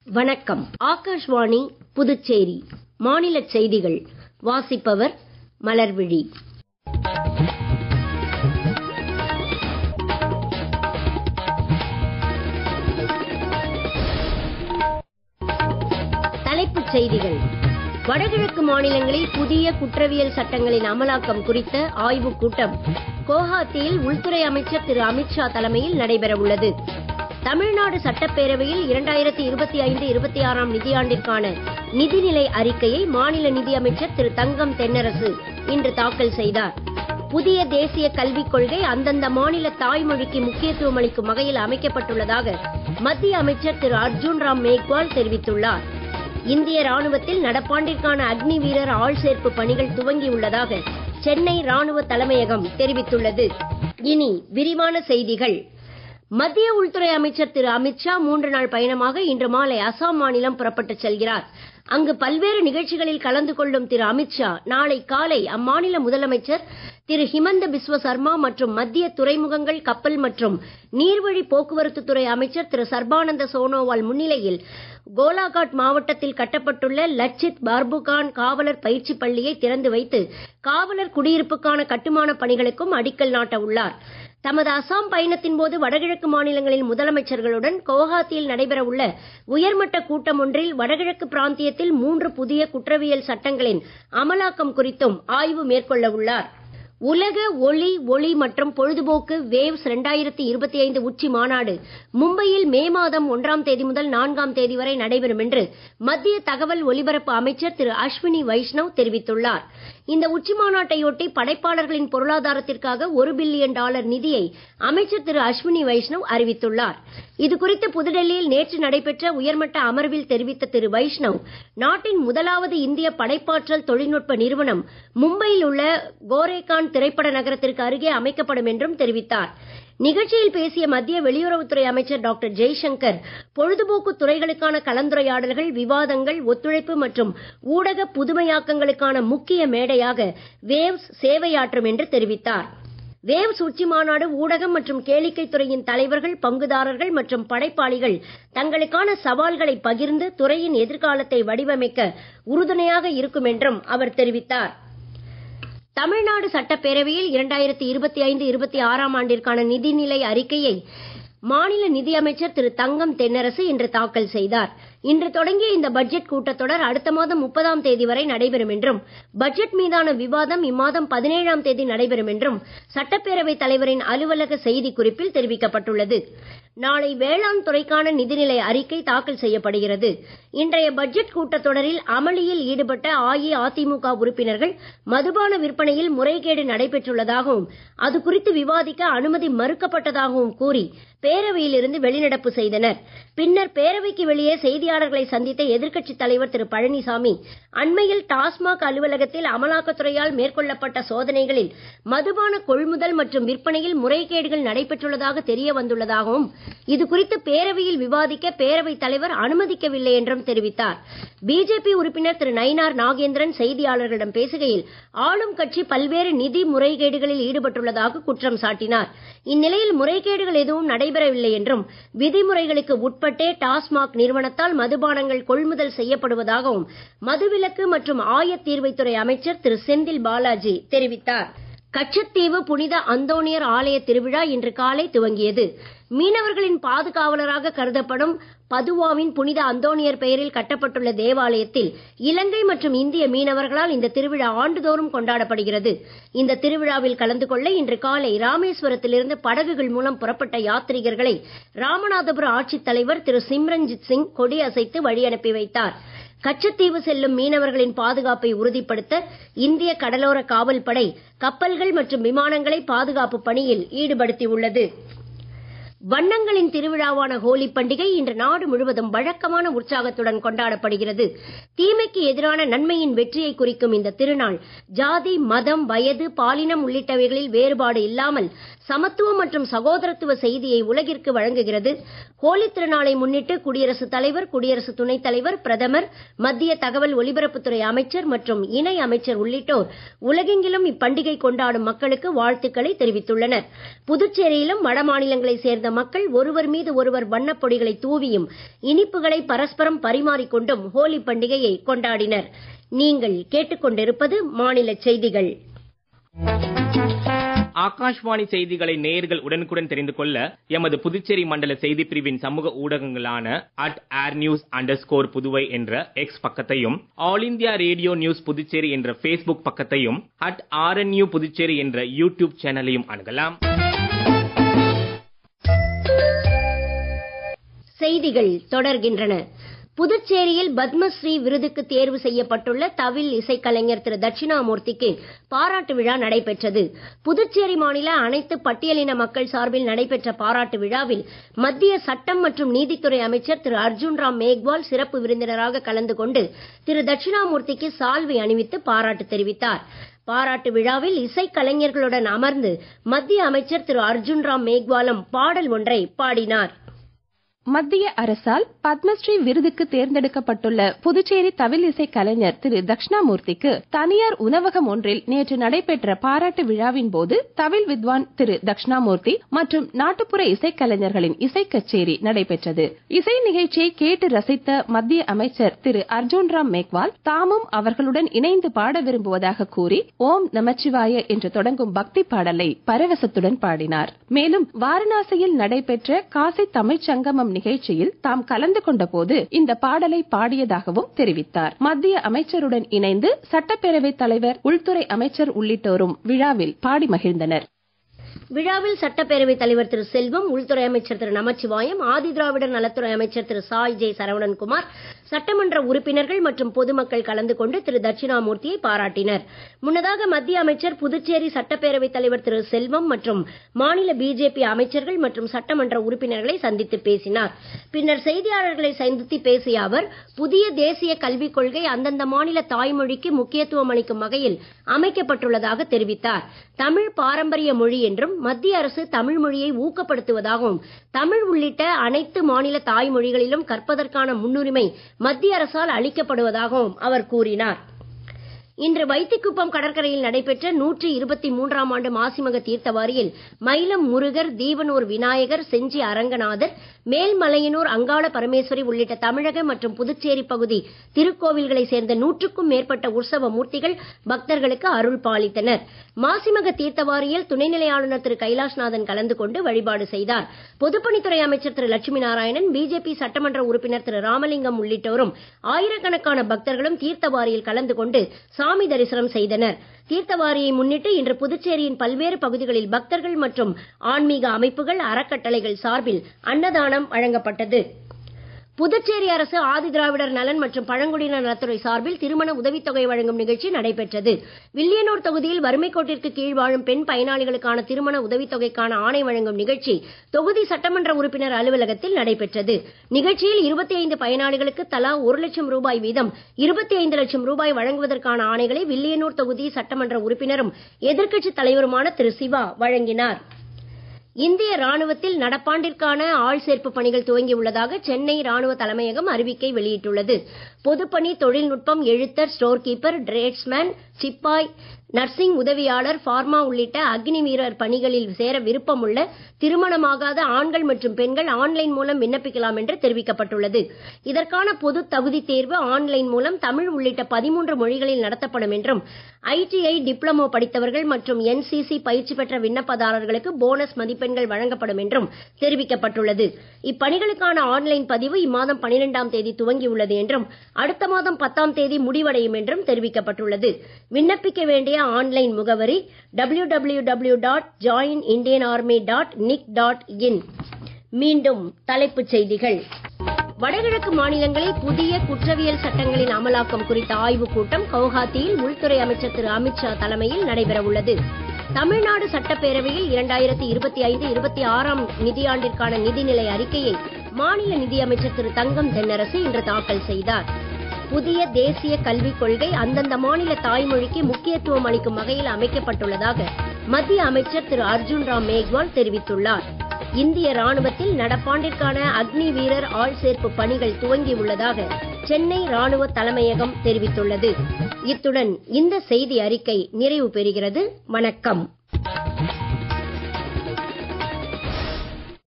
வணக்கம் ஆகாஷ்வாணி புதுச்சேரி மாநிலச் செய்திகள் வாசிப்பவர் மலர்விழி தலைப்புச் செய்திகள் வடகிழக்கு மாநிலங்களில் புதிய குற்றவியல் சட்டங்களின் அமலாக்கம் குறித்த ஆய்வுக் கூட்டம் குவஹாத்தியில் உள்துறை அமைச்சர் திரு அமித்ஷா தலைமையில் நடைபெற உள்ளது தமிழ்நாடு சட்டப்பேரவையில் இரண்டாயிரத்தி இருபத்தி ஐந்து இருபத்தி ஆறாம் நிதியாண்டிற்கான நிதிநிலை அறிக்கையை மாநில நிதியமைச்சர் திரு தங்கம் தென்னரசு இன்று தாக்கல் செய்தார் புதிய தேசிய கல்விக் கொள்கை அந்தந்த மாநில தாய்மொழிக்கு முக்கியத்துவம் அளிக்கும் வகையில் அமைக்கப்பட்டுள்ளதாக மத்திய அமைச்சர் திரு அர்ஜுன் ராம் மேக்வால் தெரிவித்துள்ளார் இந்திய ராணுவத்தில் நடப்பாண்டிற்கான அக்னி வீரர் ஆள் சேர்ப்பு பணிகள் துவங்கியுள்ளதாக சென்னை ராணுவ தலைமையகம் தெரிவித்துள்ளது இனி விரிவான செய்திகள் மத்திய உள்துறை அமைச்சர் திரு அமித்ஷா மூன்று நாள் பயணமாக இன்று மாலை அசாம் மாநிலம் புறப்பட்டுச் செல்கிறார் அங்கு பல்வேறு நிகழ்ச்சிகளில் கலந்து கொள்ளும் திரு அமித்ஷா நாளை காலை அம்மாநில முதலமைச்சர் திரு ஹிமந்த பிஸ்வ சர்மா மற்றும் மத்திய துறைமுகங்கள் கப்பல் மற்றும் நீர்வழி போக்குவரத்து துறை அமைச்சர் திரு சர்பானந்த சோனோவால் முன்னிலையில் கோலாகாட் மாவட்டத்தில் கட்டப்பட்டுள்ள லட்சித் பார்புகான் காவலர் பயிற்சி பள்ளியை திறந்து வைத்து காவலர் குடியிருப்புக்கான கட்டுமான பணிகளுக்கும் அடிக்கல் நாட்ட உள்ளார் தமது அசாம் பயணத்தின் போது வடகிழக்கு மாநிலங்களின் முதலமைச்சர்களுடன் குவஹாத்தியில் நடைபெற உள்ள உயர்மட்ட கூட்டம் ஒன்றில் வடகிழக்கு பிராந்தியத்தில் மூன்று புதிய குற்றவியல் சட்டங்களின் அமலாக்கம் குறித்தும் ஆய்வு மேற்கொள்ள உள்ளார் உலக ஒளி ஒளி மற்றும் பொழுதுபோக்கு வேவ்ஸ் 2025 ஐந்து உச்சி மாநாடு மும்பையில் மே மாதம் ஒன்றாம் தேதி முதல் நான்காம் தேதி வரை நடைபெறும் என்று மத்திய தகவல் ஒலிபரப்பு அமைச்சர் திரு அஸ்வினி வைஷ்ணவ் தெரிவித்துள்ளார் இந்த உச்சி மாநாட்டையொட்டி படைப்பாளர்களின் பொருளாதாரத்திற்காக ஒரு பில்லியன் டாலர் நிதியை அமைச்சர் திரு அஸ்வினி வைஷ்ணவ் அறிவித்துள்ளார் இது குறித்து புதுடெல்லியில் நேற்று நடைபெற்ற உயர்மட்ட அமர்வில் தெரிவித்த திரு வைஷ்ணவ் நாட்டின் முதலாவது இந்திய படைப்பாற்றல் தொழில்நுட்ப நிறுவனம் மும்பையில் உள்ள கோரேகான் திரைப்பட நகரத்திற்கு அருகே அமைக்கப்படும் என்றும் தெரிவித்தார் நிகழ்ச்சியில் பேசிய மத்திய வெளியுறவுத்துறை அமைச்சர் டாக்டர் ஜெய்சங்கர் பொழுதுபோக்கு துறைகளுக்கான கலந்துரையாடல்கள் விவாதங்கள் ஒத்துழைப்பு மற்றும் ஊடக புதுமையாக்கங்களுக்கான முக்கிய மேடையாக வேவ்ஸ் சேவையாற்றும் என்று தெரிவித்தார் வேவ்ஸ் உச்சி மாநாடு ஊடகம் மற்றும் கேளிக்கை துறையின் தலைவர்கள் பங்குதாரர்கள் மற்றும் படைப்பாளிகள் தங்களுக்கான சவால்களை பகிர்ந்து துறையின் எதிர்காலத்தை வடிவமைக்க உறுதுணையாக இருக்கும் என்றும் அவர் தெரிவித்தார் தமிழ்நாடு சட்டப்பேரவையில் இரண்டாயிரத்தி இருபத்தி ஐந்து இருபத்தி ஆறாம் ஆண்டிற்கான நிதிநிலை அறிக்கையை மாநில நிதியமைச்சர் திரு தங்கம் தென்னரசு இன்று தாக்கல் செய்தார் இன்று தொடங்கிய இந்த பட்ஜெட் கூட்டத்தொடர் அடுத்த மாதம் முப்பதாம் தேதி வரை நடைபெறும் என்றும் பட்ஜெட் மீதான விவாதம் இம்மாதம் பதினேழாம் தேதி நடைபெறும் என்றும் சட்டப்பேரவைத் தலைவரின் அலுவலக செய்திக் குறிப்பில் தெரிவிக்கப்பட்டுள்ளது நாளை வேளாண் துறைக்கான நிதிநிலை அறிக்கை தாக்கல் செய்யப்படுகிறது இன்றைய பட்ஜெட் கூட்டத்தொடரில் அமளியில் ஈடுபட்ட அஇஅதிமுக உறுப்பினர்கள் மதுபான விற்பனையில் முறைகேடு நடைபெற்றுள்ளதாகவும் அது குறித்து விவாதிக்க அனுமதி மறுக்கப்பட்டதாகவும் கூறி பேரவையில் இருந்து வெளிநடப்பு செய்தனர் பின்னர் பேரவைக்கு வெளியே செய்தியாளர்களை சந்தித்த எதிர்க்கட்சித் தலைவர் திரு பழனிசாமி அண்மையில் டாஸ்மாக் அலுவலகத்தில் அமலாக்கத்துறையால் மேற்கொள்ளப்பட்ட சோதனைகளில் மதுபான கொள்முதல் மற்றும் விற்பனையில் முறைகேடுகள் நடைபெற்றுள்ளதாக தெரிய வந்துள்ளதாகவும் இது குறித்து பேரவையில் விவாதிக்க பேரவைத் தலைவர் அனுமதிக்கவில்லை என்றும் தெரிவித்தார் பிஜேபி உறுப்பினர் திரு நயினார் நாகேந்திரன் செய்தியாளர்களிடம் பேசுகையில் ஆளும் கட்சி பல்வேறு நிதி முறைகேடுகளில் ஈடுபட்டுள்ளதாக குற்றம் சாட்டினார் இந்நிலையில் முறைகேடுகள் எதுவும் நடைபெறவில்லை என்றும் விதிமுறைகளுக்கு உட்பட்டே டாஸ்மாக் நிறுவனத்தால் மதுபானங்கள் கொள்முதல் செய்யப்படுவதாகவும் மதுவிலக்கு மற்றும் ஆயத்தீர்வைத்துறை அமைச்சர் திரு செந்தில் பாலாஜி தெரிவித்தார் கச்சத்தீவு புனித அந்தோணியர் ஆலய திருவிழா இன்று காலை துவங்கியது மீனவர்களின் பாதுகாவலராக கருதப்படும் பதுவாவின் புனித அந்தோணியர் பெயரில் கட்டப்பட்டுள்ள தேவாலயத்தில் இலங்கை மற்றும் இந்திய மீனவர்களால் இந்த திருவிழா ஆண்டுதோறும் கொண்டாடப்படுகிறது இந்த திருவிழாவில் கலந்து கொள்ள இன்று காலை ராமேஸ்வரத்திலிருந்து படகுகள் மூலம் புறப்பட்ட யாத்ரீகர்களை ராமநாதபுர ஆட்சித் தலைவர் திரு சிம்ரன்ஜித் சிங் கொடியசைத்து வழி அனுப்பி வைத்தார் கச்சத்தீவு செல்லும் மீனவர்களின் பாதுகாப்பை உறுதிப்படுத்த இந்திய கடலோர காவல்படை கப்பல்கள் மற்றும் விமானங்களை பாதுகாப்பு பணியில் ஈடுபடுத்தியுள்ளது வண்ணங்களின் திருவிழாவான ஹோலி பண்டிகை இன்று நாடு முழுவதும் வழக்கமான உற்சாகத்துடன் கொண்டாடப்படுகிறது தீமைக்கு எதிரான நன்மையின் வெற்றியை குறிக்கும் இந்த திருநாள் ஜாதி மதம் வயது பாலினம் உள்ளிட்டவைகளில் வேறுபாடு இல்லாமல் சமத்துவம் மற்றும் சகோதரத்துவ செய்தியை உலகிற்கு வழங்குகிறது ஹோலி திருநாளை முன்னிட்டு குடியரசுத் தலைவர் குடியரசு துணைத் தலைவர் பிரதமர் மத்திய தகவல் ஒலிபரப்புத்துறை அமைச்சர் மற்றும் இணை அமைச்சர் உள்ளிட்டோர் உலகெங்கிலும் இப்பண்டிகை கொண்டாடும் மக்களுக்கு வாழ்த்துக்களை தெரிவித்துள்ளனர் புதுச்சேரியிலும் வட மாநிலங்களைச் சேர்ந்த மக்கள் ஒருவர் மீது ஒருவர் வண்ணப் பொடிகளை தூவியும் இனிப்புகளை பரஸ்பரம் பரிமாறிக்கொண்டும் ஹோலி பண்டிகையை கொண்டாடினர் நீங்கள் கேட்டுக்கொண்டிருப்பது மாநில செய்திகள் ஆகாஷ்வாணி செய்திகளை நேயர்கள் உடனுக்குடன் தெரிந்து கொள்ள எமது புதுச்சேரி மண்டல செய்தி பிரிவின் சமூக ஊடகங்களான at air news under Puduvai என்ற எக்ஸ் பக்கத்தையும் all India radio news Puducherry என்ற பேஸ்புக் பக்கத்தையும் அட் ஆர்என்யூ புதுச்சேரி என்ற யூடியூப் சேனலையும் அணுகலாம் செய்திகள் தொடர்கின்றன புதுச்சேரியில் பத்மஸ்ரீ விருதுக்கு தேர்வு செய்யப்பட்டுள்ள தவில் இசைக்கலைஞர் திரு தட்சிணாமூர்த்திக்கு பாராட்டு விழா நடைபெற்றது புதுச்சேரி மாநில அனைத்து பட்டியலின மக்கள் சார்பில் நடைபெற்ற பாராட்டு விழாவில் மத்திய சட்டம் மற்றும் நீதித்துறை அமைச்சர் திரு அர்ஜுன் ராம் மேக்வால் சிறப்பு விருந்தினராக கலந்து கொண்டு திரு தட்சிணாமூர்த்திக்கு சால்வை அணிவித்து பாராட்டு தெரிவித்தார் பாராட்டு விழாவில் இசைக்கலைஞர்களுடன் அமர்ந்து மத்திய அமைச்சர் திரு அர்ஜுன் ராம் மேக்வாலும் பாடல் ஒன்றை பாடினார் மத்திய அரசால் பத்மஸ்ரீ விருதுக்கு தேர்ந்தெடுக்கப்பட்டுள்ள புதுச்சேரி தவில் இசை கலைஞர் திரு தட்சிணாமூர்த்திக்கு தனியார் உணவகம் ஒன்றில் நேற்று நடைபெற்ற பாராட்டு விழாவின் போது தவில் வித்வான் திரு தட்சிணாமூர்த்தி மற்றும் நாட்டுப்புற இசைக்கலைஞர்களின் இசை கச்சேரி நடைபெற்றது இசை நிகழ்ச்சியை கேட்டு ரசித்த மத்திய அமைச்சர் திரு அர்ஜுன் ராம் மேக்வால் தாமும் அவர்களுடன் இணைந்து பாட விரும்புவதாக கூறி ஓம் நமச்சிவாய என்று தொடங்கும் பக்தி பாடலை பரவசத்துடன் பாடினார் மேலும் வாரணாசியில் நடைபெற்ற காசி தமிழ்ச் சங்கமம் நிகழ்ச்சியில் தாம் கலந்து கொண்ட போது இந்த பாடலை பாடியதாகவும் தெரிவித்தார் மத்திய அமைச்சருடன் இணைந்து சட்டப்பேரவைத் தலைவர் உள்துறை அமைச்சர் உள்ளிட்டோரும் விழாவில் பாடி மகிழ்ந்தனர் விழாவில் சட்டப்பேரவைத் தலைவர் திரு செல்வம் உள்துறை அமைச்சர் திரு நமச்சிவாயம் ஆதிதிராவிடர் நலத்துறை அமைச்சர் திரு சாய் ஜெய் சரவணன்குமார் சட்டமன்ற உறுப்பினர்கள் மற்றும் பொதுமக்கள் கலந்து கொண்டு திரு தட்சிணாமூர்த்தியை பாராட்டினர் முன்னதாக மத்திய அமைச்சர் புதுச்சேரி சட்டப்பேரவைத் தலைவர் திரு செல்வம் மற்றும் மாநில பிஜேபி அமைச்சர்கள் மற்றும் சட்டமன்ற உறுப்பினர்களை சந்தித்து பேசினார் பின்னர் செய்தியாளர்களை சந்தித்து பேசிய அவர் புதிய தேசிய கல்விக் கொள்கை அந்தந்த மாநில தாய்மொழிக்கு முக்கியத்துவம் அளிக்கும் வகையில் அமைக்கப்பட்டுள்ளதாக தெரிவித்தார் தமிழ் பாரம்பரிய மொழி என்றும் மத்திய அரசு தமிழ் மொழியை ஊக்கப்படுத்துவதாகவும் தமிழ் உள்ளிட்ட அனைத்து மாநில தாய்மொழிகளிலும் கற்பதற்கான முன்னுரிமை மத்திய அரசால் அளிக்கப்படுவதாகவும் அவர் கூறினார் இன்று வைத்திக்குப்பம் கடற்கரையில் நடைபெற்ற நூற்றி இருபத்தி மூன்றாம் ஆண்டு மாசிமக தீர்த்தவாரியில் மயிலம் முருகர் தீவனூர் விநாயகர் செஞ்சி அரங்கநாதர் மேல்மலையனூர் அங்காள பரமேஸ்வரி உள்ளிட்ட தமிழக மற்றும் புதுச்சேரி பகுதி திருக்கோவில்களை சேர்ந்த நூற்றுக்கும் மேற்பட்ட உற்சவ மூர்த்திகள் பக்தர்களுக்கு அருள் பாலித்தனர் மாசிமக தீர்த்தவாரியில் துணைநிலை ஆளுநர் திரு கைலாஷ்நாதன் கலந்து கொண்டு வழிபாடு செய்தார் பொதுப்பணித்துறை அமைச்சர் திரு லட்சுமி நாராயணன் பிஜேபி சட்டமன்ற உறுப்பினர் திரு ராமலிங்கம் உள்ளிட்டோரும் ஆயிரக்கணக்கான பக்தர்களும் தீர்த்தவாரியில் கலந்து கொண்டு சாமி தரிசனம் செய்தனர் தீர்த்தவாரியை முன்னிட்டு இன்று புதுச்சேரியின் பல்வேறு பகுதிகளில் பக்தர்கள் மற்றும் ஆன்மீக அமைப்புகள் அறக்கட்டளைகள் சார்பில் அன்னதானம் வழங்கப்பட்டது புதுச்சேரி அரசு ஆதிதிராவிடர் நலன் மற்றும் பழங்குடியினர் நலத்துறை சார்பில் திருமண உதவித்தொகை வழங்கும் நிகழ்ச்சி நடைபெற்றது வில்லியனூர் தொகுதியில் வறுமை கோட்டிற்கு கீழ் வாழும் பெண் பயனாளிகளுக்கான திருமண உதவித்தொகைக்கான ஆணை வழங்கும் நிகழ்ச்சி தொகுதி சட்டமன்ற உறுப்பினர் அலுவலகத்தில் நடைபெற்றது நிகழ்ச்சியில் இருபத்தி ஐந்து பயனாளிகளுக்கு தலா ஒரு லட்சம் ரூபாய் வீதம் இருபத்தி ஐந்து லட்சம் ரூபாய் வழங்குவதற்கான ஆணைகளை வில்லியனூர் தொகுதி சட்டமன்ற உறுப்பினரும் எதிர்க்கட்சித் தலைவருமான திரு சிவா வழங்கினார் இந்திய ராணுவத்தில் நடப்பாண்டிற்கான ஆள் சேர்ப்பு பணிகள் துவங்கியுள்ளதாக சென்னை ராணுவ தலைமையகம் அறிவிக்கை வெளியிட்டுள்ளது பொதுப்பணி தொழில்நுட்பம் எழுத்தர் ஸ்டோர் கீப்பர் டிரேட்ஸ்மேன் சிப்பாய் நர்சிங் உதவியாளர் பார்மா உள்ளிட்ட அக்னி வீரர் பணிகளில் சேர விருப்பமுள்ள திருமணமாகாத ஆண்கள் மற்றும் பெண்கள் ஆன்லைன் மூலம் விண்ணப்பிக்கலாம் என்று தெரிவிக்கப்பட்டுள்ளது இதற்கான பொது தகுதி தேர்வு ஆன்லைன் மூலம் தமிழ் உள்ளிட்ட பதிமூன்று மொழிகளில் நடத்தப்படும் என்றும் ஐடிஐ டிப்ளமோ படித்தவர்கள் மற்றும் என்சிசி பயிற்சி பெற்ற விண்ணப்பதாரர்களுக்கு போனஸ் மதிப்பெண்கள் வழங்கப்படும் என்றும் தெரிவிக்கப்பட்டுள்ளது இப்பணிகளுக்கான ஆன்லைன் பதிவு இம்மாதம் பனிரெண்டாம் தேதி துவங்கியுள்ளது என்றும் அடுத்த மாதம் பத்தாம் தேதி முடிவடையும் என்றும் தெரிவிக்கப்பட்டுள்ளது விண்ணப்பிக்க வேண்டிய ஆன்லைன் முகவரி W W W dot join Indian army dot nic dot in மீண்டும் தலைப்புச் செய்திகள் வடகிழக்கு மாநிலங்களில் புதிய குற்றவியல் சட்டங்களின் அமலாக்கம் குறித்த ஆய்வுக் கூட்டம் கவுஹாத்தியில் உள்துறை அமைச்சர் திரு அமித்ஷா தலைமையில் நடைபெறவுள்ளது தமிழ்நாடு சட்டப்பேரவையில் இரண்டாயிரத்தி இருபத்தி ஐந்து இருபத்தி ஆறாம் நிதியாண்டிற்கான நிதிநிலை அறிக்கையை மாநில நிதியமைச்சர் திரு தங்கம் தென்னரசு இன்று தாக்கல் செய்தார் புதிய தேசிய கல்விக் கொள்கை அந்தந்த மாநில தாய்மொழிக்கு முக்கியத்துவம் அளிக்கும் வகையில் அமைக்கப்பட்டுள்ளதாக மத்திய அமைச்சர் திரு அர்ஜுன் ராம் மேக்வால் தெரிவித்துள்ளார் இந்திய ராணுவத்தில் நடப்பாண்டிற்கான அக்னி வீரர் ஆள் சேர்ப்பு பணிகள் துவங்கி உள்ளதாக சென்னை ராணுவ தலைமையகம் தெரிவித்துள்ளது இத்துடன் இந்த செய்தி அறிக்கை நிறைவு பெறுகிறது வணக்கம்